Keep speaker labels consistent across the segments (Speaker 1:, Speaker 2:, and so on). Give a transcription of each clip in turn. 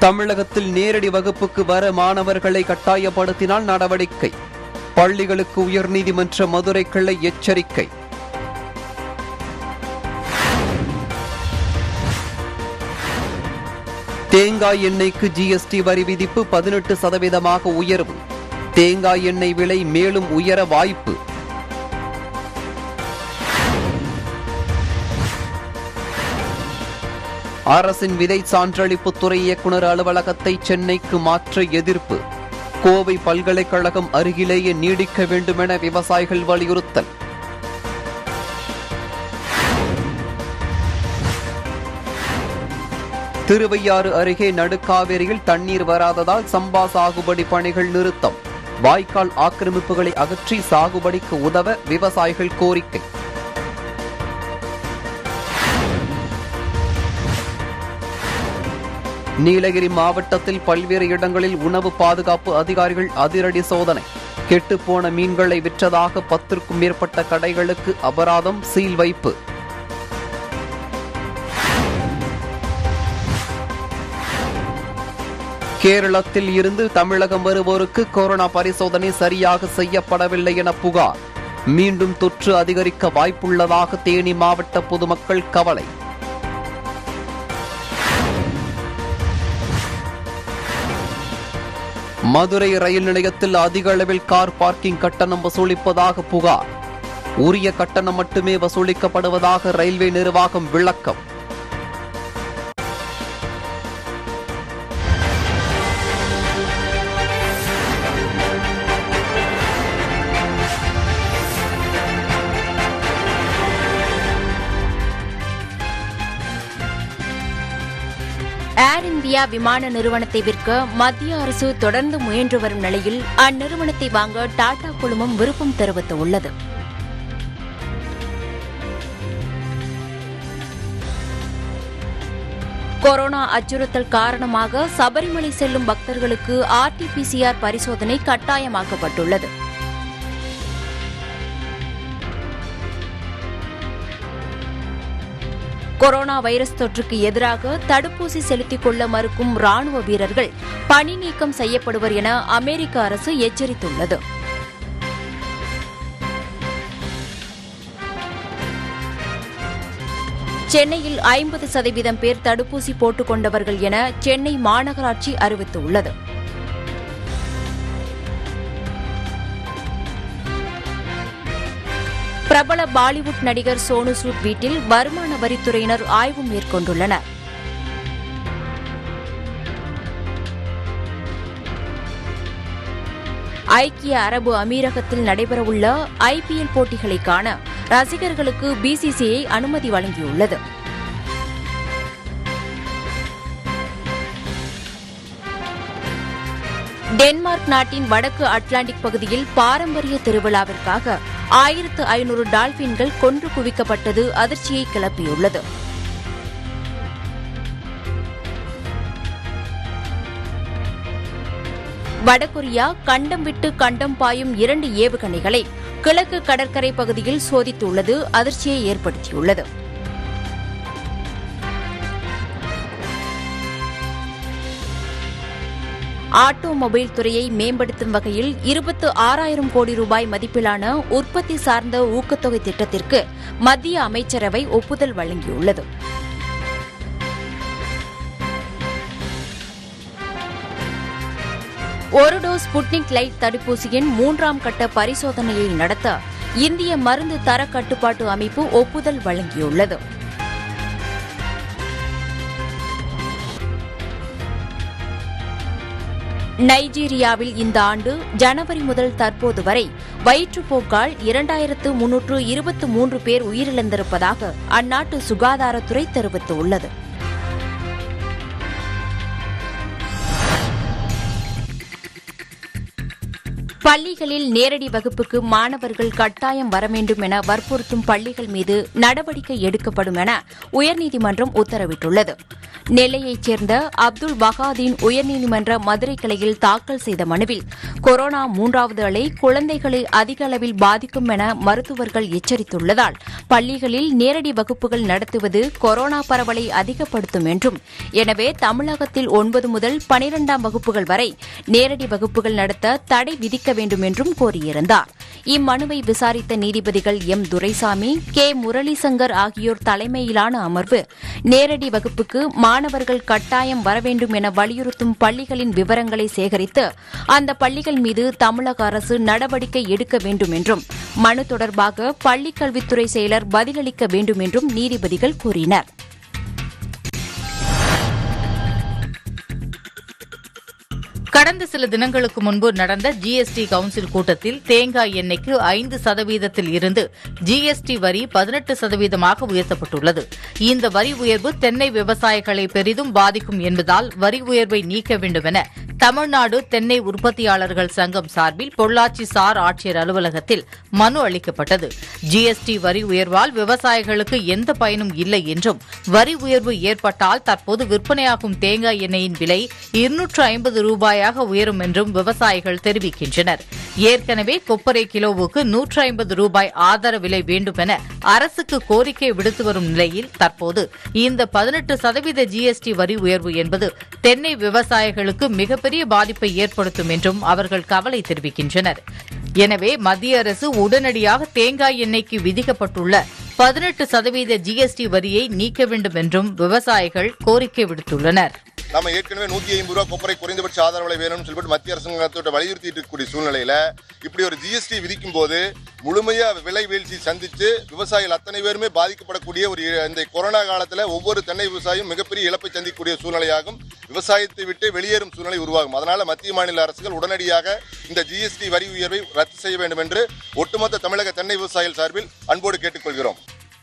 Speaker 1: தமிழகத்தில் நேரடி வகுப்புக்கு வர மாணவர்களை கட்டாயப்படுத்தினால் நடவடிக்கை பள்ளிகளுக்கு உயர்நீதிமன்ற மதுரை கிளை எச்சரிக்கை தேங்காய் எண்ணெய்க்கு ஜிஎஸ்டி வரி விதிப்பு பதினெட்டு சதவீதமாக உயர்வு தேங்காய் எண்ணெய் விலை மேலும் உயர வாய்ப்பு அரசின் விதை சான்றளிப்பு துறை இயக்குநர் அலுவலகத்தை சென்னைக்கு மாற்ற எதிர்ப்பு கோவை பல்கலைக்கழகம் அருகிலேயே நீடிக்க வேண்டுமென விவசாயிகள் வலியுறுத்தல் திருவையாறு அருகே நடுக்காவேரியில் தண்ணீர் வராததால் சம்பா சாகுபடி பணிகள் நிறுத்தம் வாய்க்கால் ஆக்கிரமிப்புகளை அகற்றி சாகுபடிக்கு உதவ விவசாயிகள் கோரிக்கை நீலகிரி மாவட்டத்தில் பல்வேறு இடங்களில் உணவு பாதுகாப்பு அதிகாரிகள் அதிரடி சோதனை கெட்டுப்போன மீன்களை விற்றதாக பத்திற்கும் மேற்பட்ட கடைகளுக்கு அபராதம் சீல் வைப்பு கேரளத்தில் இருந்து தமிழகம் வருவோருக்கு கொரோனா பரிசோதனை சரியாக செய்யப்படவில்லை என புகார் மீண்டும் தொற்று அதிகரிக்க வாய்ப்புள்ளதாக தேனி மாவட்ட பொதுமக்கள் கவலை மதுரை ரயில் நிலையத்தில் அதிக அளவில் கார் பார்க்கிங் கட்டணம் வசூலிப்பதாக புகார் உரிய கட்டணம் மட்டுமே வசூலிக்கப்படுவதாக ரயில்வே நிர்வாகம் விளக்கம்
Speaker 2: ஏர் இந்தியா விமான நிறுவனத்தை விற்க மத்திய அரசு தொடர்ந்து முயன்று வரும் நிலையில் அந்நிறுவனத்தை வாங்க டாடா குழுமம் விருப்பம் தெரிவித்துள்ளது கொரோனா அச்சுறுத்தல் காரணமாக சபரிமலை செல்லும் பக்தர்களுக்கு ஆர்டிபிசிஆர் பரிசோதனை கட்டாயமாக்கப்பட்டுள்ளது கொரோனா வைரஸ் தொற்றுக்கு எதிராக தடுப்பூசி செலுத்திக் கொள்ள மறுக்கும் ராணுவ வீரர்கள் பணி நீக்கம் செய்யப்படுவர் என அமெரிக்க அரசு எச்சரித்துள்ளது சென்னையில் ஐம்பது சதவீதம் பேர் தடுப்பூசி போட்டுக் கொண்டவர்கள் என சென்னை மாநகராட்சி அறிவித்துள்ளது பிரபல பாலிவுட் நடிகர் சோனு சூட் வீட்டில் வருமான வரித்துறையினர் ஆய்வு மேற்கொண்டுள்ளனர் ஐக்கிய அரபு அமீரகத்தில் நடைபெறவுள்ள ஐபிஎல் போட்டிகளை காண ரசிகர்களுக்கு பிசிசிஐ அனுமதி வழங்கியுள்ளது டென்மார்க் நாட்டின் வடக்கு அட்லாண்டிக் பகுதியில் பாரம்பரிய திருவிழாவிற்காக ஆயிரத்து ஐநூறு டால்பின்கள் கொன்று குவிக்கப்பட்டது அதிர்ச்சியை கிளப்பியுள்ளது வடகொரியா கண்டம் விட்டு கண்டம் பாயும் இரண்டு ஏவுகணைகளை கிழக்கு கடற்கரை பகுதியில் சோதித்துள்ளது அதிர்ச்சியை ஏற்படுத்தியுள்ளது ஆட்டோமொபைல் துறையை மேம்படுத்தும் வகையில் இருபத்து ஆறாயிரம் கோடி ரூபாய் மதிப்பிலான உற்பத்தி சார்ந்த ஊக்கத்தொகை திட்டத்திற்கு மத்திய அமைச்சரவை ஒப்புதல் வழங்கியுள்ளது ஒரு டோஸ் ஸ்புட்னிக் லைட் தடுப்பூசியின் மூன்றாம் கட்ட பரிசோதனையை நடத்த இந்திய மருந்து தர கட்டுப்பாட்டு அமைப்பு ஒப்புதல் வழங்கியுள்ளது நைஜீரியாவில் இந்த ஆண்டு ஜனவரி முதல் தற்போது வரை வயிற்றுப்போக்கால் இரண்டாயிரத்து முன்னூற்று இருபத்து மூன்று பேர் உயிரிழந்திருப்பதாக அந்நாட்டு சுகாதாரத்துறை தெரிவித்துள்ளது பள்ளிகளில் நேரடி வகுப்புக்கு மாணவர்கள் கட்டாயம் வர வேண்டும் என வற்புறுத்தும் பள்ளிகள் மீது நடவடிக்கை எடுக்கப்படும் என உயர்நீதிமன்றம் உத்தரவிட்டுள்ளது நெல்லையைச் சேர்ந்த அப்துல் வகாதீன் உயர்நீதிமன்ற மதுரை கிளையில் தாக்கல் செய்த மனுவில் கொரோனா மூன்றாவது அலை குழந்தைகளை அதிக அளவில் பாதிக்கும் என மருத்துவர்கள் எச்சரித்துள்ளதால் பள்ளிகளில் நேரடி வகுப்புகள் நடத்துவது கொரோனா பரவலை அதிகப்படுத்தும் என்றும் எனவே தமிழகத்தில் ஒன்பது முதல் பனிரெண்டாம் வகுப்புகள் வரை நேரடி வகுப்புகள் நடத்த தடை விதிக்க வேண்டும் என்றும் கோரியிருந்தார் இம்மனுவை விசாரித்த நீதிபதிகள் எம் துரைசாமி கே முரளிசங்கர் ஆகியோர் தலைமையிலான அமர்வு நேரடி வகுப்புக்கு மாணவர்கள் கட்டாயம் வர வேண்டும் என வலியுறுத்தும் பள்ளிகளின் விவரங்களை சேகரித்து அந்த பள்ளிகள் மீது தமிழக அரசு நடவடிக்கை எடுக்க வேண்டும் என்றும் மனு தொடர்பாக பள்ளிக் கல்வித்துறை செயலர் பதிலளிக்க வேண்டும் என்றும் நீதிபதிகள் கூறினர்
Speaker 3: கடந்த சில தினங்களுக்கு முன்பு நடந்த ஜிஎஸ்டி கவுன்சில் கூட்டத்தில் தேங்காய் எண்ணெய்க்கு ஐந்து சதவீதத்தில் இருந்து ஜிஎஸ்டி வரி பதினெட்டு சதவீதமாக உயர்த்தப்பட்டுள்ளது இந்த வரி உயர்வு தென்னை விவசாயிகளை பெரிதும் பாதிக்கும் என்பதால் வரி உயர்வை நீக்க வேண்டும் என தமிழ்நாடு தென்னை உற்பத்தியாளர்கள் சங்கம் சார்பில் பொள்ளாச்சி சார் ஆட்சியர் அலுவலகத்தில் மனு அளிக்கப்பட்டது ஜிஎஸ்டி வரி உயர்வால் விவசாயிகளுக்கு எந்த பயனும் இல்லை என்றும் வரி உயர்வு ஏற்பட்டால் தற்போது விற்பனையாகும் தேங்காய் எண்ணெயின் விலை இருநூற்று ஐம்பது ரூபாயாக உயரும் என்றும் விவசாயிகள் தெரிவிக்கின்றனர் ஏற்கனவே கொப்பரை கிலோவுக்கு நூற்று ஐம்பது ரூபாய் ஆதார விலை வேண்டும் என அரசுக்கு கோரிக்கை விடுத்து வரும் நிலையில் தற்போது இந்த பதினெட்டு சதவீத ஜிஎஸ்டி வரி உயர்வு என்பது தென்னை விவசாயிகளுக்கு மிகப்பெரிய பாதிப்பை ஏற்படுத்தும் என்றும் அவர்கள் கவலை தெரிவிக்கின்றனர் எனவே மத்திய அரசு உடனடியாக தேங்காய் எண்ணெய்க்கு விதிக்கப்பட்டுள்ள பதினெட்டு சதவீத ஜிஎஸ்டி வரியை நீக்க வேண்டும் என்றும் விவசாயிகள் கோரிக்கை விடுத்துள்ளனர்
Speaker 4: நம்ம ஏற்கனவே நூத்தி ஐம்பது ரூபா கொப்பரை குறைந்தபட்ச ஆதார விலை வேணும்னு சொல்லிட்டு மத்திய அரசாங்கத்தோட வலியுறுத்திட்டு இருக்கக்கூடிய சூழ்நிலையில இப்படி ஒரு ஜிஎஸ்டி விதிக்கும் போது முழுமையா விலை வீழ்ச்சி சந்திச்சு விவசாயிகள் அத்தனை பேருமே பாதிக்கப்படக்கூடிய ஒரு இந்த கொரோனா காலத்துல ஒவ்வொரு தென்னை விவசாயியும் மிகப்பெரிய இழப்பை சந்திக்கக்கூடிய சூழ்நிலையாகும் விவசாயத்தை விட்டு வெளியேறும் சூழ்நிலை உருவாகும் அதனால மத்திய மாநில அரசுகள் உடனடியாக இந்த ஜிஎஸ்டி வரி உயர்வை ரத்து செய்ய வேண்டும் என்று ஒட்டுமொத்த தமிழக தென்னை விவசாயிகள் சார்பில் அன்போடு கேட்டுக்கொள்கிறோம்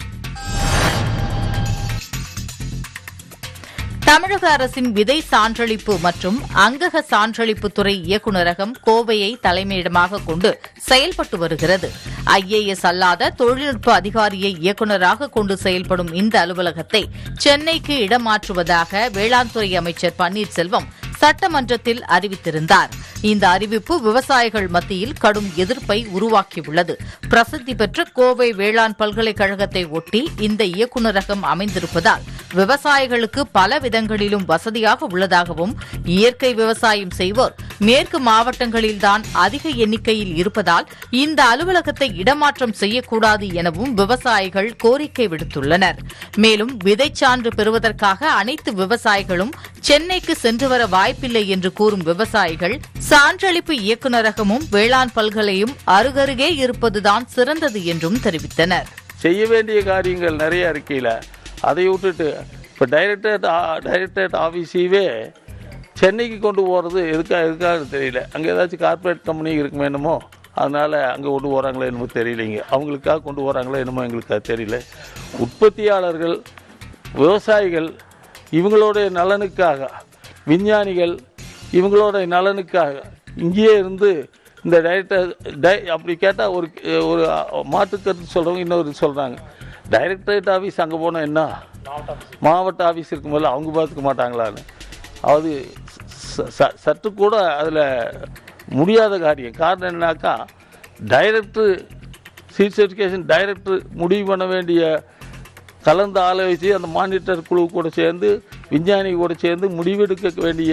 Speaker 3: தமிழக அரசின் விதை சான்றளிப்பு மற்றும் அங்கக சான்றளிப்பு துறை இயக்குநரகம் கோவையை தலைமையிடமாக கொண்டு செயல்பட்டு வருகிறது ஐஏஎஸ் அல்லாத தொழில்நுட்ப அதிகாரியை இயக்குநராக கொண்டு செயல்படும் இந்த அலுவலகத்தை சென்னைக்கு இடமாற்றுவதாக வேளாண் துறை அமைச்சர் பன்னீர்செல்வம் சட்டமன்றத்தில் அறிவித்திருந்தார் இந்த அறிவிப்பு விவசாயிகள் மத்தியில் கடும் எதிர்ப்பை உருவாக்கியுள்ளது பிரசித்தி பெற்ற கோவை வேளாண் பல்கலைக்கழகத்தை ஒட்டி இந்த இயக்குநரகம் அமைந்திருப்பதால் விவசாயிகளுக்கு பல விதங்களிலும் வசதியாக உள்ளதாகவும் இயற்கை விவசாயம் செய்வோர் மேற்கு மாவட்டங்களில்தான் அதிக எண்ணிக்கையில் இருப்பதால் இந்த அலுவலகத்தை இடமாற்றம் செய்யக்கூடாது எனவும் விவசாயிகள் கோரிக்கை விடுத்துள்ளனர் மேலும் விதைச்சான்று பெறுவதற்காக அனைத்து விவசாயிகளும் சென்னைக்கு சென்று வர வாய்ப்பில்லை என்று கூறும் விவசாயிகள் சான்றளிப்பு இயக்குநரகமும் வேளாண் பல்கலையும் அருகருகே இருப்பதுதான் சிறந்தது என்றும் தெரிவித்தனர்
Speaker 5: செய்ய வேண்டிய காரியங்கள் நிறைய இருக்கையில் அதை விட்டுட்டு இப்போ டைரக்டரேட் டைரக்டரேட் ஆஃபீஸையவே சென்னைக்கு கொண்டு போகிறது எதுக்காக எதுக்காக தெரியல அங்கே ஏதாச்சும் கார்ப்பரேட் கம்பெனி இருக்குமே என்னமோ அதனால் அங்கே கொண்டு போகிறாங்களோ என்னமோ தெரியலைங்க அவங்களுக்காக கொண்டு போகிறாங்களோ என்னமோ எங்களுக்கு அது தெரியல உற்பத்தியாளர்கள் விவசாயிகள் இவங்களுடைய நலனுக்காக விஞ்ஞானிகள் இவங்களோட நலனுக்காக இங்கேயே இருந்து இந்த டைரக்டர் டை அப்படி கேட்டால் ஒரு ஒரு மாற்றுக்கருத்து சொல்கிறவங்க இன்னொரு சொல்கிறாங்க டைரக்டரேட் ஆஃபீஸ் அங்கே போனால் என்ன மாவட்ட ஆஃபீஸ் இருக்கும்போது அவங்க பார்த்துக்க மாட்டாங்களான்னு அது ச- ச- சற்று கூட அதில் முடியாத காரியம் காரணம் என்னன்னாக்கா டைரக்டர் சீட்ஸ் எஜுகேஷன் டைரக்டர் முடிவு பண்ண வேண்டிய கலந்து ஆலோசித்து அந்த மானிட்டர் குழு கூட சேர்ந்து விஞ்ஞானி கூட சேர்ந்து முடிவெடுக்க வேண்டிய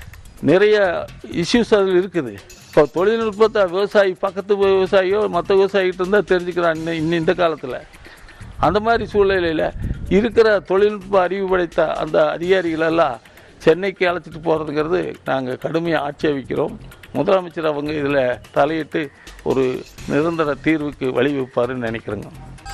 Speaker 5: நிறைய இஷ்யூஸ் அதில் இருக்குது இப்போ தொழில்நுட்பத்தை விவசாயி பக்கத்து விவசாயியோ மற்ற விவசாயிகிட்ட இருந்தால் தெரிஞ்சுக்கிறான் இன்னும் இன்னும் இந்த காலத்தில் அந்த மாதிரி சூழ்நிலையில் இருக்கிற தொழில்நுட்ப அறிவு படைத்த அந்த அதிகாரிகளெல்லாம் சென்னைக்கு அழைச்சிட்டு போகிறதுங்கிறது நாங்கள் கடுமையாக ஆட்சேபிக்கிறோம் முதலமைச்சர் அவங்க இதில் தலையிட்டு ஒரு நிரந்தர தீர்வுக்கு வழிவகுப்பாருன்னு நினைக்கிறேங்க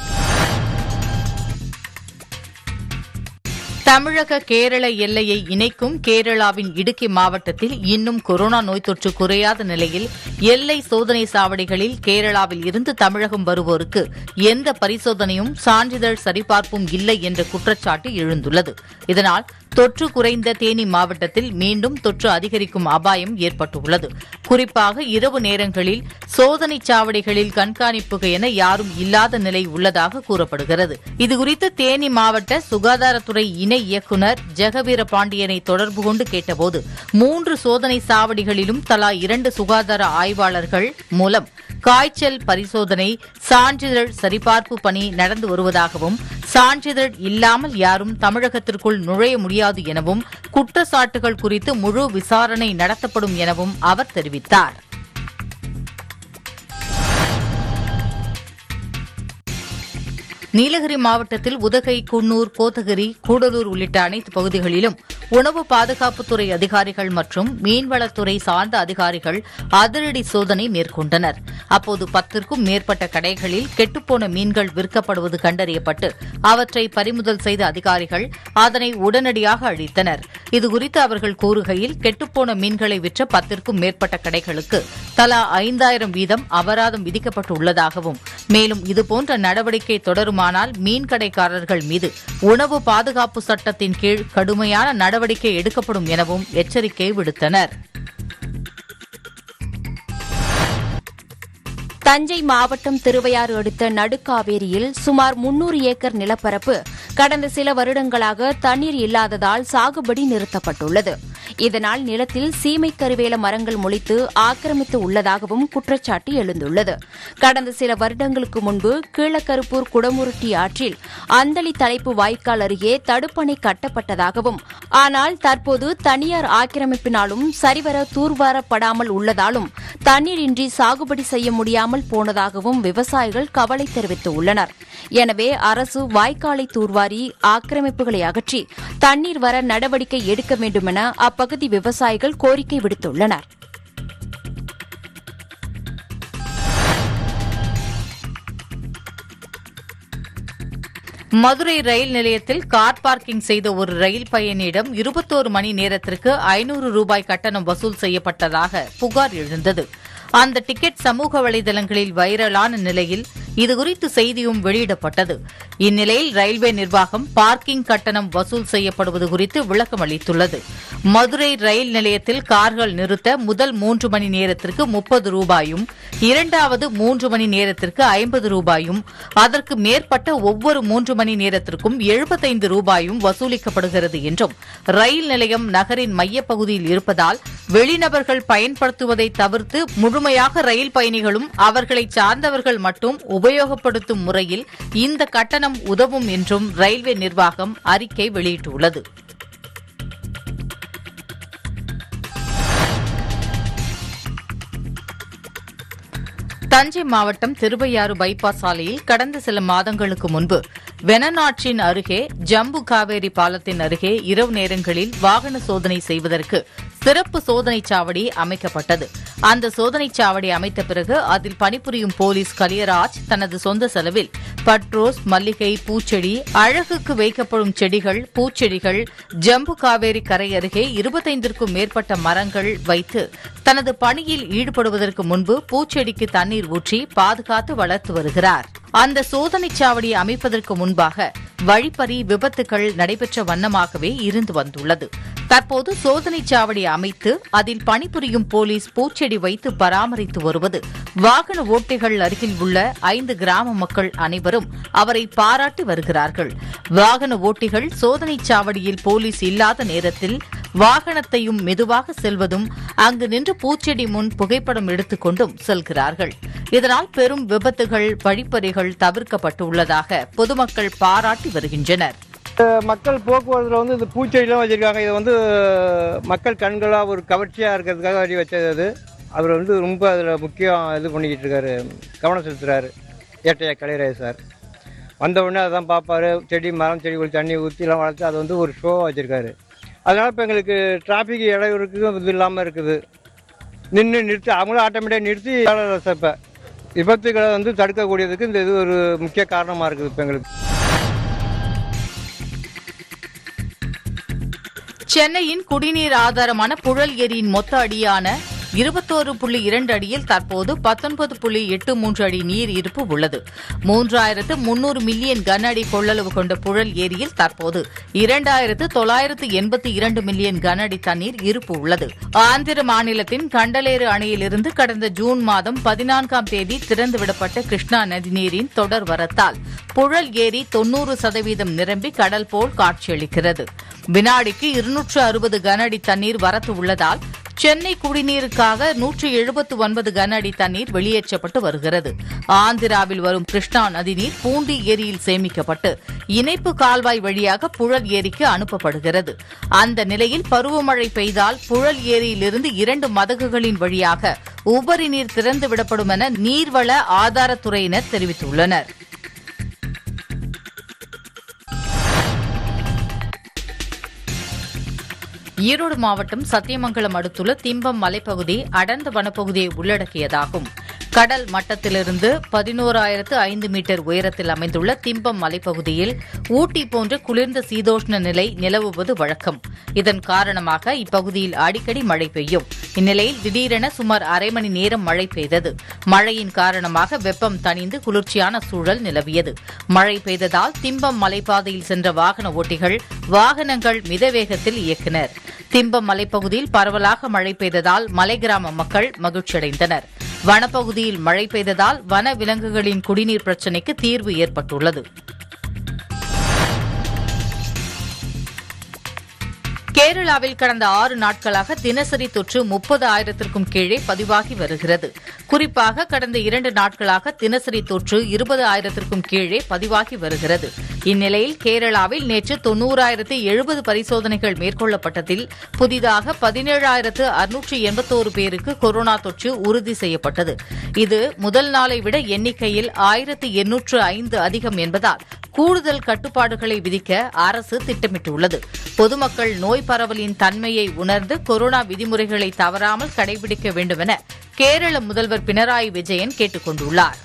Speaker 3: தமிழக கேரள எல்லையை இணைக்கும் கேரளாவின் இடுக்கி மாவட்டத்தில் இன்னும் கொரோனா நோய் தொற்று குறையாத நிலையில் எல்லை சோதனை சாவடிகளில் கேரளாவில் இருந்து தமிழகம் வருவோருக்கு எந்த பரிசோதனையும் சான்றிதழ் சரிபார்ப்பும் இல்லை என்ற குற்றச்சாட்டு எழுந்துள்ளது இதனால் தொற்று குறைந்த தேனி மாவட்டத்தில் மீண்டும் தொற்று அதிகரிக்கும் அபாயம் ஏற்பட்டுள்ளது குறிப்பாக இரவு நேரங்களில் சோதனைச் சாவடிகளில் கண்காணிப்புக்கு என யாரும் இல்லாத நிலை உள்ளதாக கூறப்படுகிறது இதுகுறித்து தேனி மாவட்ட சுகாதாரத்துறை இணை இயக்குநர் ஜெகவீர பாண்டியனை தொடர்பு கொண்டு கேட்டபோது மூன்று சோதனை சாவடிகளிலும் தலா இரண்டு சுகாதார ஆய்வாளர்கள் மூலம் காய்ச்சல் பரிசோதனை சான்றிதழ் சரிபார்ப்பு பணி நடந்து வருவதாகவும் சான்றிதழ் இல்லாமல் யாரும் தமிழகத்திற்குள் நுழைய முடியாது எனவும் குற்றச்சாட்டுகள் குறித்து முழு விசாரணை நடத்தப்படும் எனவும் அவர் தெரிவித்தார் நீலகிரி மாவட்டத்தில் உதகை குன்னூர் கோத்தகிரி கூடலூர் உள்ளிட்ட அனைத்து பகுதிகளிலும் உணவு பாதுகாப்புத்துறை அதிகாரிகள் மற்றும் மீன்வளத்துறை சார்ந்த அதிகாரிகள் அதிரடி சோதனை மேற்கொண்டனர் அப்போது பத்திற்கும் மேற்பட்ட கடைகளில் கெட்டுப்போன மீன்கள் விற்கப்படுவது கண்டறியப்பட்டு அவற்றை பறிமுதல் செய்த அதிகாரிகள் அதனை உடனடியாக அழித்தனர் இதுகுறித்து அவர்கள் கூறுகையில் கெட்டுப்போன மீன்களை விற்ற பத்திற்கும் மேற்பட்ட கடைகளுக்கு தலா ஐந்தாயிரம் வீதம் அபராதம் விதிக்கப்பட்டுள்ளதாகவும் மேலும் இதுபோன்ற நடவடிக்கை தொடருமானால் மீன் கடைக்காரர்கள் மீது உணவு பாதுகாப்பு சட்டத்தின் கீழ் கடுமையான நடவடிக்கை எடுக்கப்படும் எனவும் எச்சரிக்கை விடுத்தனர்
Speaker 2: தஞ்சை மாவட்டம் திருவையாறு அடுத்த நடுக்காவேரியில் சுமார் முன்னூறு ஏக்கர் நிலப்பரப்பு கடந்த சில வருடங்களாக தண்ணீர் இல்லாததால் சாகுபடி நிறுத்தப்பட்டுள்ளது இதனால் நிலத்தில் சீமை கருவேல மரங்கள் முளைத்து ஆக்கிரமித்து உள்ளதாகவும் குற்றச்சாட்டு எழுந்துள்ளது கடந்த சில வருடங்களுக்கு முன்பு கீழக்கருப்பூர் குடமுருட்டி ஆற்றில் அந்தளி தலைப்பு வாய்க்கால் அருகே தடுப்பணை கட்டப்பட்டதாகவும் ஆனால் தற்போது தனியார் ஆக்கிரமிப்பினாலும் சரிவர தூர்வாரப்படாமல் உள்ளதாலும் தண்ணீரின்றி சாகுபடி செய்ய முடியாமல் போனதாகவும் விவசாயிகள் கவலை தெரிவித்துள்ளனர் எனவே அரசு வாய்க்காலை தூர்வாரி ஆக்கிரமிப்புகளை அகற்றி தண்ணீர் வர நடவடிக்கை எடுக்க வேண்டுமென அப்பகுதி விவசாயிகள் கோரிக்கை விடுத்துள்ளனர்
Speaker 3: மதுரை ரயில் நிலையத்தில் கார் பார்க்கிங் செய்த ஒரு ரயில் பயணியிடம் இருபத்தோரு மணி நேரத்திற்கு ஐநூறு ரூபாய் கட்டணம் வசூல் செய்யப்பட்டதாக புகார் எழுந்தது அந்த டிக்கெட் சமூக வலைதளங்களில் வைரலான நிலையில் இதுகுறித்து செய்தியும் வெளியிடப்பட்டது இந்நிலையில் ரயில்வே நிர்வாகம் பார்க்கிங் கட்டணம் வசூல் செய்யப்படுவது குறித்து விளக்கம் அளித்துள்ளது மதுரை ரயில் நிலையத்தில் கார்கள் நிறுத்த முதல் மூன்று மணி நேரத்திற்கு முப்பது ரூபாயும் இரண்டாவது மூன்று மணி நேரத்திற்கு ஐம்பது ரூபாயும் அதற்கு மேற்பட்ட ஒவ்வொரு மூன்று மணி நேரத்திற்கும் எழுபத்தைந்து ரூபாயும் வசூலிக்கப்படுகிறது என்றும் ரயில் நிலையம் நகரின் மையப்பகுதியில் இருப்பதால் வெளிநபர்கள் பயன்படுத்துவதை தவிர்த்து முழுமையாக ரயில் பயணிகளும் அவர்களை சார்ந்தவர்கள் மட்டும் உபயோகப்படுத்தும் முறையில் இந்த கட்டணம் உதவும் என்றும் ரயில்வே நிர்வாகம் அறிக்கை வெளியிட்டுள்ளது தஞ்சை மாவட்டம் திருவையாறு பைபாஸ் சாலையில் கடந்த சில மாதங்களுக்கு முன்பு வெனநாற்றின் அருகே ஜம்பு காவேரி பாலத்தின் அருகே இரவு நேரங்களில் வாகன சோதனை செய்வதற்கு சிறப்பு சோதனைச் சாவடி அமைக்கப்பட்டது அந்த சோதனைச் சாவடி அமைத்த பிறகு அதில் பணிபுரியும் போலீஸ் கலியராஜ் தனது சொந்த செலவில் பட்ரோஸ் மல்லிகை பூச்செடி அழகுக்கு வைக்கப்படும் செடிகள் பூச்செடிகள் ஜம்பு காவேரி கரை அருகே இருபத்தைந்திற்கும் மேற்பட்ட மரங்கள் வைத்து தனது பணியில் ஈடுபடுவதற்கு முன்பு பூச்செடிக்கு தண்ணீர் ஊற்றி பாதுகாத்து வளர்த்து வருகிறார் அந்த சோதனைச் சாவடி அமைப்பதற்கு முன்பாக வழிப்பறி விபத்துகள் நடைபெற்ற வண்ணமாகவே இருந்து வந்துள்ளது தற்போது சோதனைச் சாவடி அமைத்து அதில் பணிபுரியும் போலீஸ் பூச்செடி வைத்து பராமரித்து வருவது வாகன ஓட்டிகள் அருகில் உள்ள ஐந்து கிராம மக்கள் அனைவரும் அவரை பாராட்டி வருகிறார்கள் வாகன ஓட்டிகள் சோதனைச் சாவடியில் போலீஸ் இல்லாத நேரத்தில் வாகனத்தையும் மெதுவாக செல்வதும் அங்கு நின்று பூச்செடி முன் புகைப்படம் எடுத்துக்கொண்டும் செல்கிறார்கள் இதனால் பெரும் விபத்துகள் வழிப்பறிகள் தவிர்க்கப்பட்டுள்ளதாக பொதுமக்கள் பாராட்டி வருகின்றனர்
Speaker 6: மக்கள் போக்குவரத்தில் வந்து இந்த பூச்செடிலாம் வச்சுருக்காங்க இது வந்து மக்கள் கண்களாக ஒரு கவர்ச்சியாக இருக்கிறதுக்காக வழி வச்சது அது அவர் வந்து ரொம்ப அதில் முக்கியம் இது பண்ணிக்கிட்டு இருக்காரு கவனம் செலுத்துறாரு ஏட்டையா கலைராஜ் சார் வந்த உடனே அதான் பார்ப்பாரு செடி மரம் செடிகள் தண்ணி ஊற்றிலாம் வளர்த்து அது வந்து ஒரு ஷோவாக வச்சுருக்காரு அதனால் இப்போ எங்களுக்கு டிராஃபிக் இடையூறுக்கு இது இல்லாமல் இருக்குது நின்று நிறுத்தி அவங்களும் ஆட்டோமேட்டிக்காக நிறுத்தி சார் இப்போ விபத்துகளை வந்து தடுக்கக்கூடியதுக்கு இந்த இது ஒரு முக்கிய காரணமாக இருக்குது இப்போ எங்களுக்கு
Speaker 3: சென்னையின் குடிநீர் ஆதாரமான புழல் ஏரியின் மொத்த அடியான இருபத்தோரு புள்ளி இரண்டு அடியில் தற்போது பத்தொன்பது புள்ளி எட்டு மூன்று அடி நீர் இருப்பு உள்ளது மூன்றாயிரத்து முன்னூறு மில்லியன் கன அடி கொள்ளளவு கொண்ட புழல் ஏரியில் தற்போது இரண்டாயிரத்து தொள்ளாயிரத்து எண்பத்தி இரண்டு மில்லியன் கன அடி தண்ணீர் இருப்பு உள்ளது ஆந்திர மாநிலத்தின் கண்டலேறு அணையிலிருந்து கடந்த ஜூன் மாதம் பதினான்காம் தேதி திறந்துவிடப்பட்ட கிருஷ்ணா நதிநீரின் தொடர் வரத்தால் புழல் ஏரி தொன்னூறு சதவீதம் நிரம்பி கடல் போல் காட்சியளிக்கிறது வினாடிக்கு இருநூற்று அறுபது கன அடி தண்ணீர் வரத்து உள்ளதால் சென்னை குடிநீருக்காக நூற்று எழுபத்து ஒன்பது கன அடி தண்ணீர் வெளியேற்றப்பட்டு வருகிறது ஆந்திராவில் வரும் கிருஷ்ணா நதிநீர் பூண்டி ஏரியில் சேமிக்கப்பட்டு இணைப்பு கால்வாய் வழியாக புழல் ஏரிக்கு அனுப்பப்படுகிறது அந்த நிலையில் பருவமழை பெய்தால் புழல் ஏரியிலிருந்து இரண்டு மதகுகளின் வழியாக உபரி நீர் திறந்து விடப்படும் என நீர்வள ஆதாரத்துறையினர் தெரிவித்துள்ளனர் ஈரோடு மாவட்டம் சத்தியமங்கலம் அடுத்துள்ள திம்பம் மலைப்பகுதி அடர்ந்த வனப்பகுதியை உள்ளடக்கியதாகும் கடல் மட்டத்திலிருந்து பதினோராயிரத்து ஐந்து மீட்டர் உயரத்தில் அமைந்துள்ள திம்பம் மலைப்பகுதியில் ஊட்டி போன்ற குளிர்ந்த சீதோஷ்ண நிலை நிலவுவது வழக்கம் இதன் காரணமாக இப்பகுதியில் அடிக்கடி மழை பெய்யும் இந்நிலையில் திடீரென சுமார் அரை மணி நேரம் மழை பெய்தது மழையின் காரணமாக வெப்பம் தணிந்து குளிர்ச்சியான சூழல் நிலவியது மழை பெய்ததால் திம்பம் மலைப்பாதையில் சென்ற வாகன ஓட்டிகள் வாகனங்கள் மித வேகத்தில் இயக்கினர் திம்பம் மலைப்பகுதியில் பரவலாக மழை பெய்ததால் மலை கிராம மக்கள் மகிழ்ச்சியடைந்தனர் வனப்பகுதியில் மழை பெய்ததால் வன விலங்குகளின் குடிநீர் பிரச்சினைக்கு தீர்வு ஏற்பட்டுள்ளது கேரளாவில் கடந்த ஆறு நாட்களாக தினசரி தொற்று முப்பது ஆயிரத்திற்கும் கீழே பதிவாகி வருகிறது குறிப்பாக கடந்த இரண்டு நாட்களாக தினசரி தொற்று இருபது ஆயிரத்திற்கும் கீழே பதிவாகி வருகிறது இந்நிலையில் கேரளாவில் நேற்று தொன்னூறாயிரத்து எழுபது பரிசோதனைகள் மேற்கொள்ளப்பட்டதில் புதிதாக பதினேழாயிரத்து அறுநூற்று எண்பத்தோரு பேருக்கு கொரோனா தொற்று உறுதி செய்யப்பட்டது இது முதல் நாளை விட எண்ணிக்கையில் ஆயிரத்து எண்ணூற்று ஐந்து அதிகம் என்பதால் கூடுதல் கட்டுப்பாடுகளை விதிக்க அரசு திட்டமிட்டுள்ளது பொதுமக்கள் நோய் பரவலின் தன்மையை உணர்ந்து கொரோனா விதிமுறைகளை தவறாமல் கடைபிடிக்க வேண்டும் என கேரள முதல்வர் பினராயி விஜயன் கேட்டுக் கொண்டுள்ளார்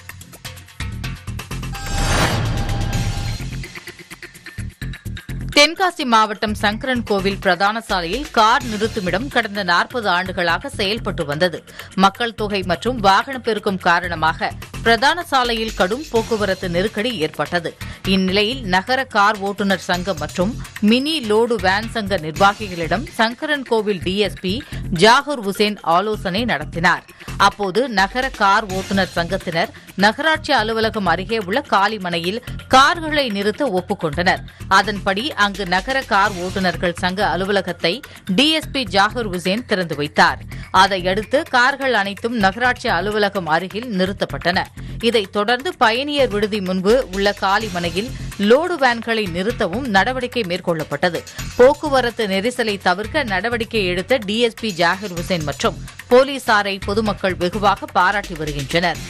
Speaker 3: தென்காசி மாவட்டம் சங்கரன் கோவில் பிரதான சாலையில் கார் நிறுத்துமிடம் கடந்த நாற்பது ஆண்டுகளாக செயல்பட்டு வந்தது மக்கள் தொகை மற்றும் வாகன பெருக்கம் காரணமாக பிரதான சாலையில் கடும் போக்குவரத்து நெருக்கடி ஏற்பட்டது இந்நிலையில் நகர கார் ஓட்டுநர் சங்கம் மற்றும் மினி லோடு வேன் சங்க நிர்வாகிகளிடம் சங்கரன் கோவில் டிஎஸ்பி ஜாகூர் உசேன் ஆலோசனை நடத்தினார் அப்போது நகர கார் ஓட்டுநர் சங்கத்தினர் நகராட்சி அலுவலகம் அருகே உள்ள காலிமனையில் கார்களை நிறுத்த ஒப்புக்கொண்டனர் அதன்படி அங்கு நகர கார் ஓட்டுநர்கள் சங்க அலுவலகத்தை டிஎஸ்பி ஜாகூர் உசேன் திறந்து வைத்தார் அதையடுத்து கார்கள் அனைத்தும் நகராட்சி அலுவலகம் அருகில் நிறுத்தப்பட்டன இதைத் தொடர்ந்து பயணியர் விடுதி முன்பு உள்ள காலிமனையில் லோடு வேன்களை நிறுத்தவும் நடவடிக்கை மேற்கொள்ளப்பட்டது போக்குவரத்து நெரிசலை தவிர்க்க நடவடிக்கை எடுத்த டிஎஸ்பி ஜாகிர் உசேன் மற்றும் போலீசாரை பொதுமக்கள் வெகுவாக பாராட்டி வருகின்றனர்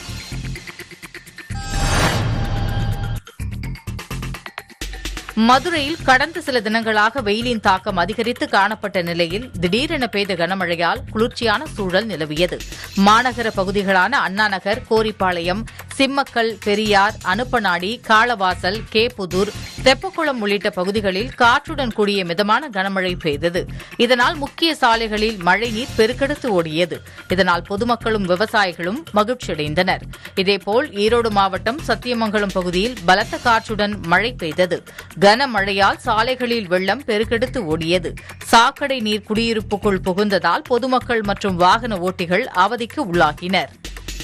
Speaker 3: மதுரையில் கடந்த சில தினங்களாக வெயிலின் தாக்கம் அதிகரித்து காணப்பட்ட நிலையில் திடீரென பெய்த கனமழையால் குளிர்ச்சியான சூழல் நிலவியது மாநகர பகுதிகளான அண்ணாநகர் கோரிப்பாளையம் சிம்மக்கல் பெரியார் அனுப்பநாடி காளவாசல் கேப்புதூர் தெப்பக்குளம் உள்ளிட்ட பகுதிகளில் காற்றுடன் கூடிய மிதமான கனமழை பெய்தது இதனால் முக்கிய சாலைகளில் மழைநீர் பெருக்கெடுத்து ஓடியது இதனால் பொதுமக்களும் விவசாயிகளும் மகிழ்ச்சியடைந்தனர் இதேபோல் ஈரோடு மாவட்டம் சத்தியமங்கலம் பகுதியில் பலத்த காற்றுடன் மழை பெய்தது கனமழையால் சாலைகளில் வெள்ளம் பெருக்கெடுத்து ஓடியது சாக்கடை நீர் குடியிருப்புக்குள் புகுந்ததால் பொதுமக்கள் மற்றும் வாகன ஓட்டிகள் அவதிக்கு உள்ளாகினர்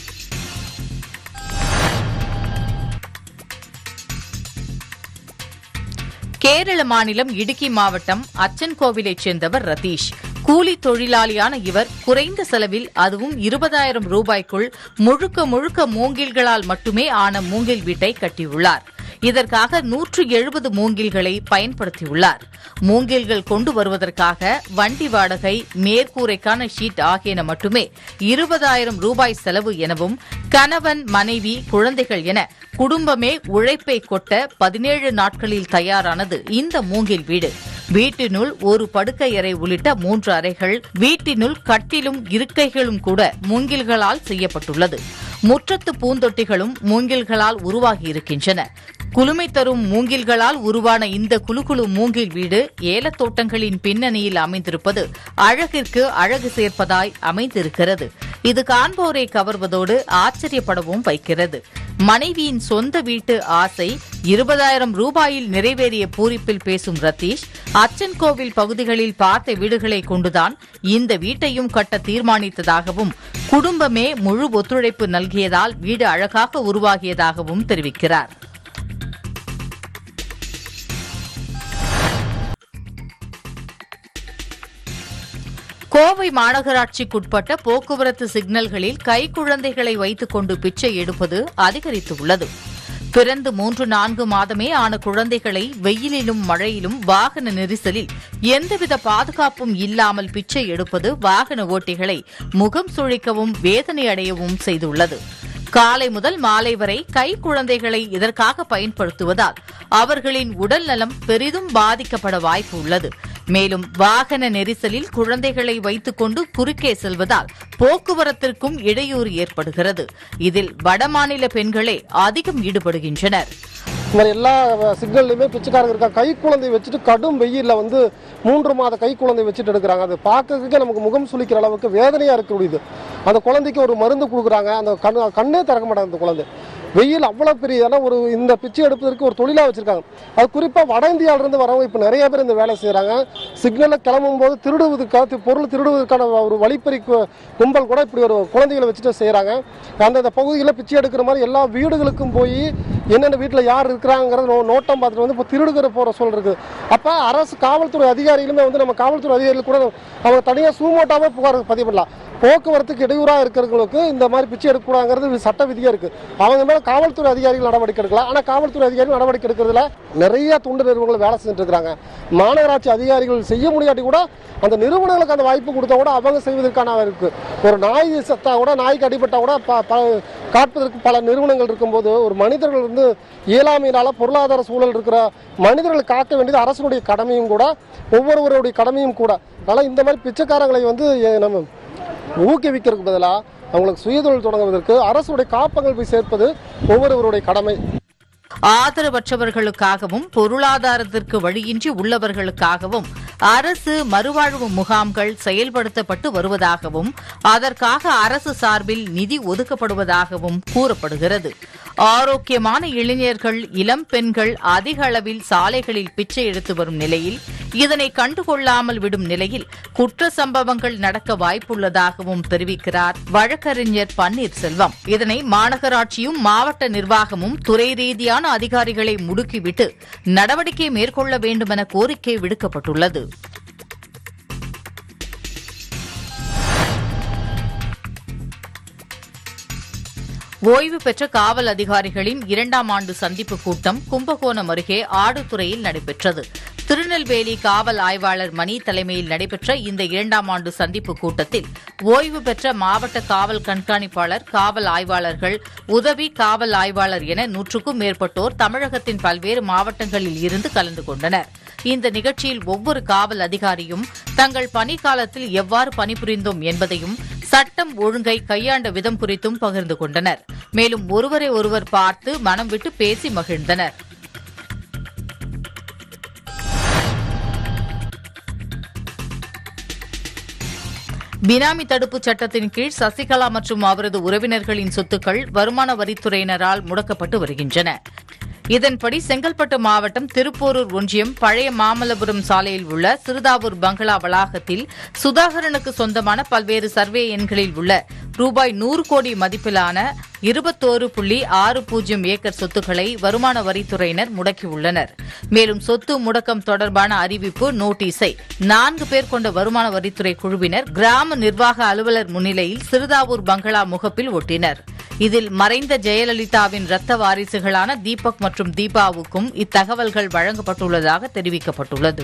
Speaker 3: கேரள மாநிலம் இடுக்கி மாவட்டம் அச்சன்கோவிலைச் சேர்ந்தவர் ரதீஷ் கூலி தொழிலாளியான இவர் குறைந்த செலவில் அதுவும் இருபதாயிரம் ரூபாய்க்குள் முழுக்க முழுக்க மூங்கில்களால் மட்டுமே ஆன மூங்கில் வீட்டை கட்டியுள்ளார் இதற்காக நூற்று எழுபது மூங்கில்களை பயன்படுத்தியுள்ளார் மூங்கில்கள் கொண்டு வருவதற்காக வண்டி வாடகை மேற்கூரைக்கான ஷீட் ஆகியன மட்டுமே இருபதாயிரம் ரூபாய் செலவு எனவும் கணவன் மனைவி குழந்தைகள் என குடும்பமே உழைப்பை கொட்ட பதினேழு நாட்களில் தயாரானது இந்த மூங்கில் வீடு வீட்டினுள் ஒரு படுக்கை அறை உள்ளிட்ட மூன்று அறைகள் வீட்டினுள் கட்டிலும் இருக்கைகளும் கூட மூங்கில்களால் செய்யப்பட்டுள்ளது முற்றத்து பூந்தொட்டிகளும் மூங்கில்களால் உருவாகி இருக்கின்றன குளுமை தரும் மூங்கில்களால் உருவான இந்த குலுகுலு மூங்கில் வீடு ஏலத்தோட்டங்களின் பின்னணியில் அமைந்திருப்பது அழகிற்கு அழகு சேர்ப்பதாய் அமைந்திருக்கிறது இது காண்போரை கவர்வதோடு ஆச்சரியப்படவும் வைக்கிறது மனைவியின் சொந்த வீட்டு ஆசை இருபதாயிரம் ரூபாயில் நிறைவேறிய பூரிப்பில் பேசும் ரத்தீஷ் அச்சன்கோவில் பகுதிகளில் பார்த்த வீடுகளை கொண்டுதான் இந்த வீட்டையும் கட்ட தீர்மானித்ததாகவும் குடும்பமே முழு ஒத்துழைப்பு நல்கியதால் வீடு அழகாக உருவாகியதாகவும் தெரிவிக்கிறார் கோவை மாநகராட்சிக்குட்பட்ட போக்குவரத்து சிக்னல்களில் கைக்குழந்தைகளை வைத்துக் கொண்டு பிச்சை எடுப்பது அதிகரித்துள்ளது பிறந்து மூன்று நான்கு மாதமே ஆன குழந்தைகளை வெயிலிலும் மழையிலும் வாகன நெரிசலில் எந்தவித பாதுகாப்பும் இல்லாமல் பிச்சை எடுப்பது வாகன ஓட்டிகளை முகம் சுழிக்கவும் வேதனை அடையவும் செய்துள்ளது காலை முதல் மாலை வரை கை குழந்தைகளை இதற்காக பயன்படுத்துவதால் அவர்களின் உடல் நலம் பெரிதும் பாதிக்கப்பட வாய்ப்பு உள்ளது மேலும் வாகன நெரிசலில் குழந்தைகளை வைத்துக் கொண்டு குறுக்கே செல்வதால் போக்குவரத்திற்கும் இடையூறு ஏற்படுகிறது இதில் வடமாநில பெண்களே அதிகம் ஈடுபடுகின்றனர்
Speaker 7: இந்த மாதிரி எல்லா சிக்னல்லையுமே பிச்சைக்காரங்க இருக்காங்க கை குழந்தை வச்சுட்டு கடும் வெயிலில் வந்து மூன்று மாத கை குழந்தை வச்சுட்டு எடுக்கிறாங்க அது பார்க்கறதுக்கே நமக்கு முகம் சுளிக்கிற அளவுக்கு வேதனையாக இருக்கக்கூடியது அந்த குழந்தைக்கு ஒரு மருந்து கொடுக்குறாங்க அந்த கண் கண்ணே திறக்க மாட்டாங்க அந்த குழந்தை வெயில் அவ்வளோ பெரிய இதெல்லாம் ஒரு இந்த பிச்சை எடுப்பதற்கு ஒரு தொழிலாக வச்சுருக்காங்க அது குறிப்பாக வட இந்தியாவிலிருந்து வரவங்க இப்போ நிறைய பேர் இந்த வேலை செய்கிறாங்க சிக்னலில் கிளம்பும் போது திருடுவதற்காக பொருள் திருடுவதற்கான ஒரு வழிப்பறி கு- கும்பல் கூட இப்படி ஒரு குழந்தைகளை வச்சுட்டு செய்கிறாங்க அந்தந்த பகுதியில் பிச்சை எடுக்கிற மாதிரி எல்லா வீடுகளுக்கும் போய் என்னென்ன வீட்டில் யார் இருக்கிறாங்கிறத நோ நோட்டம் பார்த்துட்டு வந்து இப்போ திருடுகிற போகிற சொல் இருக்குது அப்போ அரசு காவல்துறை அதிகாரிகளுமே வந்து நம்ம காவல்துறை அதிகாரிகள் கூட அவங்க தனியாக சூமோட்டாவே புகார் பதிவு பண்ணலாம் போக்குவரத்துக்கு இடையூறாக இருக்கிறவங்களுக்கு இந்த மாதிரி பிச்சை எடுக்கக்கூடாங்கிறது சட்ட விதியாக இருக்குது அவங்க மேலே காவல்துறை அதிகாரிகள் நடவடிக்கை எடுக்கலாம் ஆனால் காவல்துறை அதிகாரிகள் நடவடிக்கை எடுக்கிறதுல நிறைய துண்டு நிறுவனங்கள் வேலை செஞ்சுட்டு இருக்காங்க மாநகராட்சி அதிகாரிகள் செய்ய முடியாட்டி கூட அந்த நிறுவனங்களுக்கு அந்த வாய்ப்பு கொடுத்தா கூட அவங்க செய்வதற்கான இருக்கு ஒரு நாய் செத்தா கூட நாய்க்கு அடிபட்டா கூட ப- ப- காப்பதற்கு பல நிறுவனங்கள் இருக்கும்போது ஒரு மனிதர்கள் வந்து இயலாமையினால பொருளாதார சூழல் இருக்கிற மனிதர்களை காக்க வேண்டியது அரசனுடைய கடமையும் கூட ஒவ்வொருவருடைய கடமையும் கூட அதனால் இந்த மாதிரி பிச்சைக்காரங்களை வந்து எ- நம்ம ஊக்குவிக்கிறதுக்கு பதிலாக அவங்களுக்கு சுயதொழில் தொடங்குவதற்கு அரசுடைய காப்பங்கள் போய் சேர்ப்பது ஒவ்வொருவருடைய கடமை
Speaker 3: ஆதரவற்றவர்களுக்காகவும் பொருளாதாரத்திற்கு வழியின்றி உள்ளவர்களுக்காகவும் அரசு மறுவாழ்வு முகாம்கள் செயல்படுத்தப்பட்டு வருவதாகவும் அதற்காக அரசு சார்பில் நிதி ஒதுக்கப்படுவதாகவும் கூறப்படுகிறது ஆரோக்கியமான இளைஞர்கள் இளம் பெண்கள் அதிக அளவில் சாலைகளில் பிச்சை எடுத்து வரும் நிலையில் இதனை கண்டுகொள்ளாமல் விடும் நிலையில் குற்ற சம்பவங்கள் நடக்க வாய்ப்புள்ளதாகவும் தெரிவிக்கிறார் வழக்கறிஞர் பன்னீர்செல்வம் இதனை மாநகராட்சியும் மாவட்ட நிர்வாகமும் துறை ரீதியான அதிகாரிகளை முடுக்கிவிட்டு நடவடிக்கை மேற்கொள்ள வேண்டுமென கோரிக்கை விடுக்கப்பட்டுள்ளது ஓய்வு பெற்ற காவல் அதிகாரிகளின் இரண்டாம் ஆண்டு சந்திப்பு கூட்டம் கும்பகோணம் அருகே ஆடுதுறையில் நடைபெற்றது திருநெல்வேலி காவல் ஆய்வாளர் மணி தலைமையில் நடைபெற்ற இந்த இரண்டாம் ஆண்டு சந்திப்பு கூட்டத்தில் ஓய்வு பெற்ற மாவட்ட காவல் கண்காணிப்பாளர் காவல் ஆய்வாளர்கள் உதவி காவல் ஆய்வாளர் என நூற்றுக்கும் மேற்பட்டோர் தமிழகத்தின் பல்வேறு மாவட்டங்களில் இருந்து கலந்து கொண்டனர் இந்த நிகழ்ச்சியில் ஒவ்வொரு காவல் அதிகாரியும் தங்கள் பணிக்காலத்தில் எவ்வாறு பணிபுரிந்தோம் என்பதையும் சட்டம் ஒழுங்கை கையாண்ட விதம் குறித்தும் பகிர்ந்து கொண்டனர் மேலும் ஒருவரை ஒருவர் பார்த்து மனம் விட்டு பேசி மகிழ்ந்தனர் பினாமி தடுப்பு சட்டத்தின் கீழ் சசிகலா மற்றும் அவரது உறவினர்களின் சொத்துக்கள் வருமான வரித்துறையினரால் முடக்கப்பட்டு வருகின்றன இதன்படி செங்கல்பட்டு மாவட்டம் திருப்போரூர் ஒன்றியம் பழைய மாமல்லபுரம் சாலையில் உள்ள சிறுதாவூர் பங்களா வளாகத்தில் சுதாகரனுக்கு சொந்தமான பல்வேறு சர்வே எண்களில் உள்ள ரூபாய் நூறு கோடி மதிப்பிலான இருபத்தோரு புள்ளி ஆறு பூஜ்ஜியம் ஏக்கர் சொத்துக்களை வருமான வரித்துறையினர் முடக்கியுள்ளனர் மேலும் சொத்து முடக்கம் தொடர்பான அறிவிப்பு நோட்டீஸை நான்கு பேர் கொண்ட வருமான வரித்துறை குழுவினர் கிராம நிர்வாக அலுவலர் முன்னிலையில் சிறுதாவூர் பங்களா முகப்பில் ஒட்டினர் இதில் மறைந்த ஜெயலலிதாவின் இரத்த வாரிசுகளான தீபக் மற்றும் தீபாவுக்கும் இத்தகவல்கள் வழங்கப்பட்டுள்ளதாக தெரிவிக்கப்பட்டுள்ளது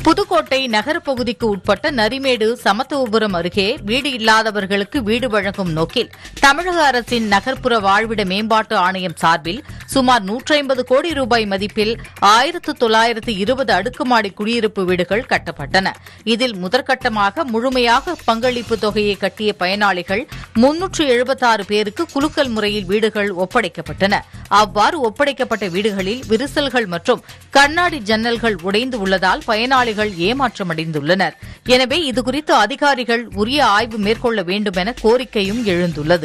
Speaker 3: புதுக்கோட்டை நகரப் பகுதிக்கு உட்பட்ட நரிமேடு சமத்துவபுரம் அருகே வீடு இல்லாதவர்களுக்கு வீடு வழங்கும் நோக்கில் தமிழக அரசின் நகர்ப்புற வாழ்விட மேம்பாட்டு ஆணையம் சார்பில் சுமார் 150 கோடி ரூபாய் மதிப்பில் ஆயிரத்து தொள்ளாயிரத்து இருபது அடுக்குமாடி குடியிருப்பு வீடுகள் கட்டப்பட்டன இதில் முதற்கட்டமாக முழுமையாக பங்களிப்பு தொகையை கட்டிய பயனாளிகள் முன்னூற்று எழுபத்தாறு பேருக்கு குலுக்கல் முறையில் வீடுகள் ஒப்படைக்கப்பட்டன அவ்வாறு ஒப்படைக்கப்பட்ட வீடுகளில் விரிசல்கள் மற்றும் கண்ணாடி ஜன்னல்கள் உடைந்து உள்ளதால் பயனாளிகள் ஏமாற்றமடைந்துள்ளனர் எனவே இதுகுறித்து அதிகாரிகள் உரிய ஆய்வு மேற்கொள்ள வேண்டும் என கோரிக்கையும் எழுந்துள்ளது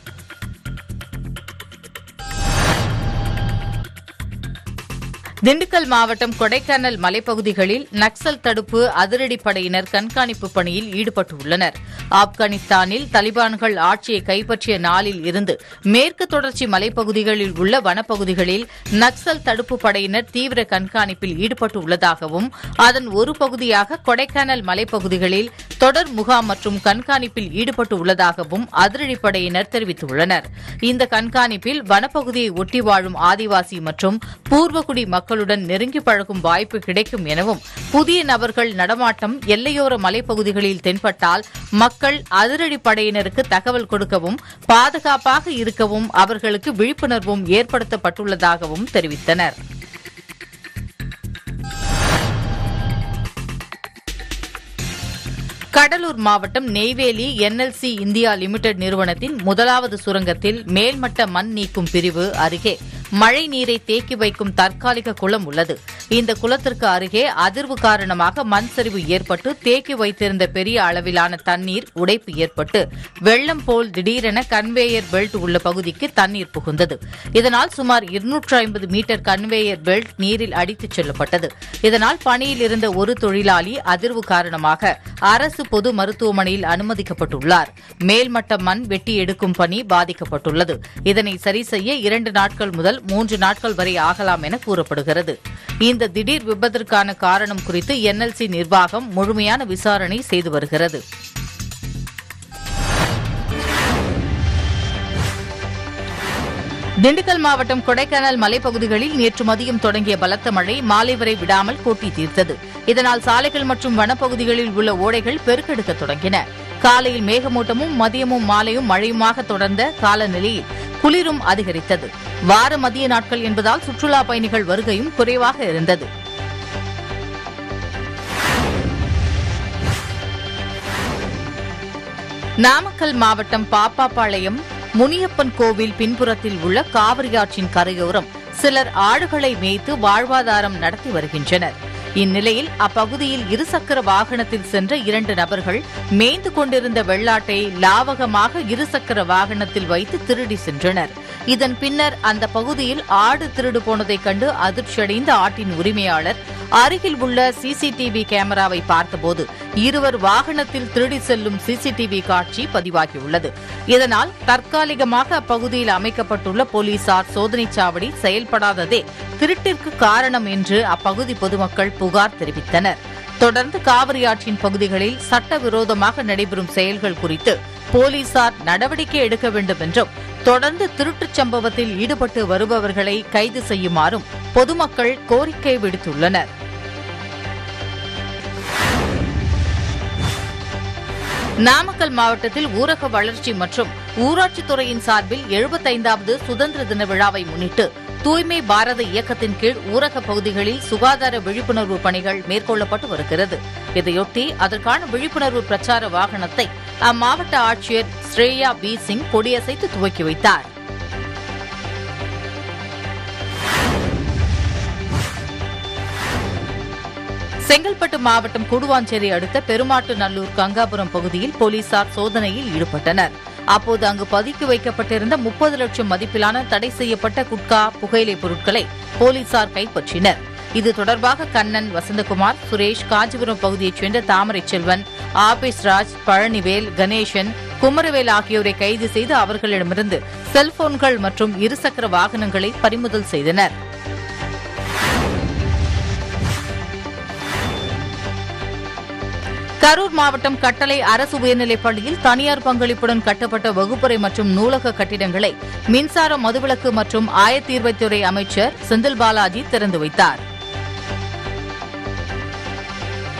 Speaker 3: திண்டுக்கல் மாவட்டம் கொடைக்கானல் மலைப்பகுதிகளில் நக்சல் தடுப்பு அதிரடிப்படையினர் கண்காணிப்பு பணியில் ஈடுபட்டுள்ளனர் ஆப்கானிஸ்தானில் தலிபான்கள் ஆட்சியை கைப்பற்றிய நாளில் இருந்து மேற்கு தொடர்ச்சி மலைப்பகுதிகளில் உள்ள வனப்பகுதிகளில் நக்சல் தடுப்பு படையினர் தீவிர கண்காணிப்பில் ஈடுபட்டு உள்ளதாகவும் அதன் ஒரு பகுதியாக கொடைக்கானல் மலைப்பகுதிகளில் தொடர் முகாம் மற்றும் கண்காணிப்பில் ஈடுபட்டு உள்ளதாகவும் அதிரடிப்படையினர் தெரிவித்துள்ளனர் இந்த கண்காணிப்பில் வனப்பகுதியை ஒட்டி வாழும் ஆதிவாசி மற்றும் பூர்வகுடி மக்களுடன் நெருங்கி பழகும் வாய்ப்பு கிடைக்கும் எனவும் புதிய நபர்கள் நடமாட்டம் எல்லையோர மலைப்பகுதிகளில் தென்பட்டால் மக்கள் அதிரடி படையினருக்கு தகவல் கொடுக்கவும் பாதுகாப்பாக இருக்கவும் அவர்களுக்கு விழிப்புணர்வும் ஏற்படுத்தப்பட்டுள்ளதாகவும் தெரிவித்தனர் கடலூர் மாவட்டம் நெய்வேலி என்எல்சி இந்தியா லிமிடெட் நிறுவனத்தின் முதலாவது சுரங்கத்தில் மேல்மட்ட மண் நீக்கும் பிரிவு அருகே மழை நீரை தேக்கி வைக்கும் தற்காலிக குளம் உள்ளது இந்த குளத்திற்கு அருகே அதிர்வு காரணமாக மண் சரிவு ஏற்பட்டு தேக்கி வைத்திருந்த பெரிய அளவிலான தண்ணீர் உடைப்பு ஏற்பட்டு வெள்ளம் போல் திடீரென கன்வேயர் பெல்ட் உள்ள பகுதிக்கு தண்ணீர் புகுந்தது இதனால் சுமார் இருநூற்று ஐம்பது மீட்டர் கன்வேயர் பெல்ட் நீரில் அடித்துச் செல்லப்பட்டது இதனால் பணியில் இருந்த ஒரு தொழிலாளி அதிர்வு காரணமாக அரசு பொது மருத்துவமனையில் அனுமதிக்கப்பட்டுள்ளார் மேல்மட்ட மண் வெட்டி எடுக்கும் பணி பாதிக்கப்பட்டுள்ளது இதனை சரி செய்ய இரண்டு நாட்கள் முதல் மூன்று நாட்கள் வரை ஆகலாம் என கூறப்படுகிறது இந்த திடீர் விபத்திற்கான காரணம் குறித்து என்எல்சி நிர்வாகம் முழுமையான விசாரணை செய்து வருகிறது திண்டுக்கல் மாவட்டம் கொடைக்கானல் மலைப்பகுதிகளில் நேற்று மதியம் தொடங்கிய பலத்த மழை மாலை வரை விடாமல் கொட்டி தீர்த்தது இதனால் சாலைகள் மற்றும் வனப்பகுதிகளில் உள்ள ஓடைகள் பெருக்கெடுக்க தொடங்கின காலையில் மேகமூட்டமும் மதியமும் மாலையும் மழையுமாக தொடர்ந்த காலநிலையில் குளிரும் அதிகரித்தது வார மதிய நாட்கள் என்பதால் சுற்றுலா பயணிகள் வருகையும் குறைவாக இருந்தது நாமக்கல் மாவட்டம் பாப்பாப்பாளையம் முனியப்பன் கோவில் பின்புறத்தில் உள்ள காவிரியாற்றின் கரையோரம் சிலர் ஆடுகளை மேய்த்து வாழ்வாதாரம் நடத்தி வருகின்றனர் இந்நிலையில் அப்பகுதியில் இருசக்கர வாகனத்தில் சென்ற இரண்டு நபர்கள் மேய்ந்து கொண்டிருந்த வெள்ளாட்டை லாவகமாக இருசக்கர வாகனத்தில் வைத்து திருடி சென்றனர் இதன் பின்னர் அந்த பகுதியில் ஆடு திருடு போனதைக் கண்டு அதிர்ச்சியடைந்த ஆட்டின் உரிமையாளர் அருகில் உள்ள சிசிடிவி கேமராவை பார்த்தபோது இருவர் வாகனத்தில் திருடி செல்லும் சிசிடிவி காட்சி பதிவாகியுள்ளது இதனால் தற்காலிகமாக அப்பகுதியில் அமைக்கப்பட்டுள்ள போலீசார் சோதனைச் சாவடி செயல்படாததே திருட்டிற்கு காரணம் என்று அப்பகுதி பொதுமக்கள் புகார் தெரிவித்தனர் தொடர்ந்து காவிரி ஆற்றின் பகுதிகளில் சட்டவிரோதமாக நடைபெறும் செயல்கள் குறித்து போலீசார் நடவடிக்கை எடுக்க வேண்டும் என்றும் தொடர்ந்து திருட்டுச் சம்பவத்தில் ஈடுபட்டு வருபவர்களை கைது செய்யுமாறும் பொதுமக்கள் கோரிக்கை விடுத்துள்ளனர் நாமக்கல் மாவட்டத்தில் ஊரக வளர்ச்சி மற்றும் ஊராட்சித் துறையின் சார்பில் எழுபத்தைந்தாவது சுதந்திர தின விழாவை முன்னிட்டு தூய்மை பாரத இயக்கத்தின் கீழ் ஊரக பகுதிகளில் சுகாதார விழிப்புணர்வு பணிகள் மேற்கொள்ளப்பட்டு வருகிறது இதையொட்டி அதற்கான விழிப்புணர்வு பிரச்சார வாகனத்தை அம்மாவட்ட ஆட்சியர் ஸ்ரேயா பி சிங் கொடியசைத்து துவக்கி வைத்தார் செங்கல்பட்டு மாவட்டம் கூடுவாஞ்சேரி அடுத்த பெருமாட்டு நல்லூர் கங்காபுரம் பகுதியில் போலீசார் சோதனையில் ஈடுபட்டனர் அப்போது அங்கு பதுக்கி வைக்கப்பட்டிருந்த முப்பது லட்சம் மதிப்பிலான தடை செய்யப்பட்ட குட்கா புகையிலை பொருட்களை போலீசார் கைப்பற்றினர் இது தொடர்பாக கண்ணன் வசந்தகுமார் சுரேஷ் காஞ்சிபுரம் பகுதியைச் சேர்ந்த தாமரை செல்வன் ஆபேஸ் ராஜ் பழனிவேல் கணேசன் குமரவேல் ஆகியோரை கைது செய்து அவர்களிடமிருந்து செல்போன்கள் மற்றும் இருசக்கர வாகனங்களை பறிமுதல் செய்தனர் கரூர் மாவட்டம் கட்டளை அரசு உயர்நிலைப் பள்ளியில் தனியார் பங்களிப்புடன் கட்டப்பட்ட வகுப்பறை மற்றும் நூலக கட்டிடங்களை மின்சார மதுவிலக்கு மற்றும் ஆயத்தீர்வைத்துறை அமைச்சர் செந்தில் பாலாஜி திறந்து வைத்தார்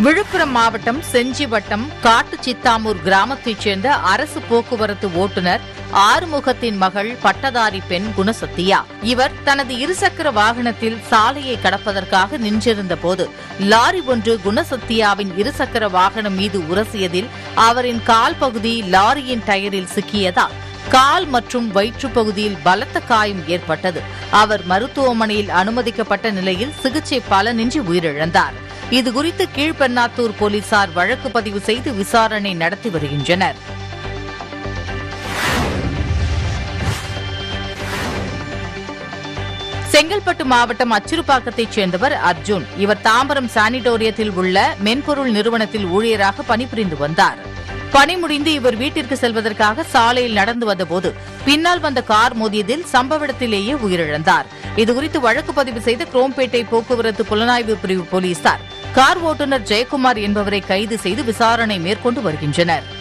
Speaker 3: விழுப்புரம் மாவட்டம் செஞ்சி வட்டம் காட்டு சித்தாமூர் கிராமத்தைச் சேர்ந்த அரசு போக்குவரத்து ஓட்டுநர் ஆறுமுகத்தின் மகள் பட்டதாரி பெண் குணசத்தியா இவர் தனது இருசக்கர வாகனத்தில் சாலையை கடப்பதற்காக நின்றிருந்த போது லாரி ஒன்று குணசத்தியாவின் இருசக்கர வாகனம் மீது உரசியதில் அவரின் கால் பகுதி லாரியின் டயரில் சிக்கியதால் கால் மற்றும் வயிற்றுப் பகுதியில் பலத்த காயம் ஏற்பட்டது அவர் மருத்துவமனையில் அனுமதிக்கப்பட்ட நிலையில் சிகிச்சை பலனின்றி உயிரிழந்தார் இதுகுறித்து கீழ்பெண்ணாத்தூர் போலீசார் வழக்கு பதிவு செய்து விசாரணை நடத்தி வருகின்றனர் செங்கல்பட்டு மாவட்டம் அச்சிறுபாக்கத்தைச் சேர்ந்தவர் அர்ஜுன் இவர் தாம்பரம் சானிடோரியத்தில் உள்ள மென்பொருள் நிறுவனத்தில் ஊழியராக பணிபுரிந்து வந்தார் பணி முடிந்து இவர் வீட்டிற்கு செல்வதற்காக சாலையில் நடந்து வந்தபோது பின்னால் வந்த கார் மோதியதில் சம்பவ இடத்திலேயே உயிரிழந்தார் இதுகுறித்து வழக்கு பதிவு செய்த குரோம்பேட்டை போக்குவரத்து புலனாய்வு பிரிவு போலீசார் கார் ஓட்டுநர் ஜெயக்குமார் என்பவரை கைது செய்து விசாரணை மேற்கொண்டு வருகின்றனர்